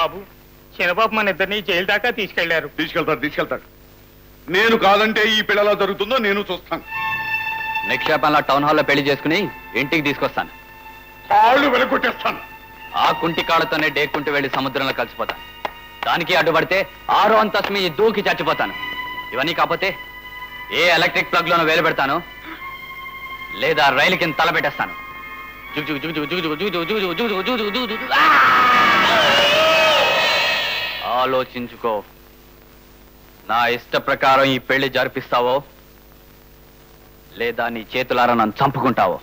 బాబు చిన్నబాబు మన ఇద్దరిని జైలు దాకా తీసుకెళ్లారు తీసుకెళ్తారు తీసుకెళ్తారు నేను కాదంటే ఈ పిల్లలా జరుగుతుందో నేను చూస్తాను నిక్షేపంలో టౌన్ హాల్లో పెళ్లి చేసుకుని ఇంటికి తీసుకొస్తాను కాళ్ళు వెలగొట్టేస్తాను ఆ కుంటి కాళ్ళతోనే డేక్కుంటూ వెళ్లి సముద్రంలో కలిసిపోతాను దానికి అడ్డుపడితే ఆరో అంతస్తు మీద దూకి చచ్చిపోతాను ఇవన్నీ కాకపోతే ఏ ఎలక్ట్రిక్ ప్లగ్ లోనూ వేలు పెడతాను లేదా రైలు కింద తల పెట్టేస్తాను జుగు జుగు జుగు జుగు జుగు జుగు జుగు జుగు జుగు జుగు జుగు జుగు జుగు. ఆ! ఆలోచించుకో నా ఇష్ట ప్రకారం ఈ పెళ్లి జరిపిస్తావో లేదా నీ చేతులారా నన్ను చంపుకుంటావో